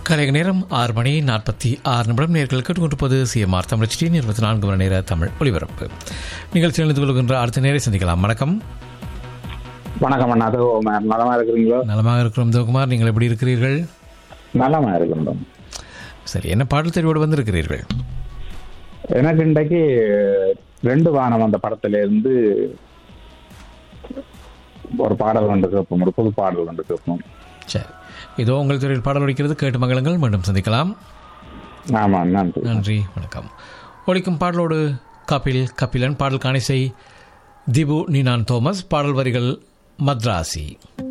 கலைக நேரம் ஆறு மணி நாற்பத்தி ஆறு நிமிடம் நேர்கள் கேட்டுக்கொண்டிருப்பது சிஎம்ஆர் தமிழ் டி இருபத்தி நான்கு மணி நேர தமிழ் ஒலிபரப்பு நிகழ்ச்சி இணைந்து கொள்கின்ற அடுத்த நேரை சந்திக்கலாம் வணக்கம் வணக்கம் அண்ணா அது நலமா இருக்கிறீங்களோ நலமாக இருக்கிறோம் தேவகுமார் நீங்கள் எப்படி இருக்கிறீர்கள் நலமா இருக்கின்றோம் சரி என்ன பாடல் தெரிவோடு வந்திருக்கிறீர்கள் எனக்கு இன்றைக்கு ரெண்டு வானம் அந்த படத்துல இருந்து ஒரு பாடல் ஒன்று கேட்போம் ஒரு புது பாடல் ஒன்று கேட்போம் சரி இதோ உங்கள் துறையில் பாடல் ஒலிக்கிறது கேட்டு மங்களங்கள் மீண்டும் சந்திக்கலாம் ஆமா நன்றி நன்றி வணக்கம் ஒலிக்கும் பாடலோடு கபில் கபிலன் பாடல் காணிசை திபு நீனான் தோமஸ் பாடல் வரிகள் மத்ராசி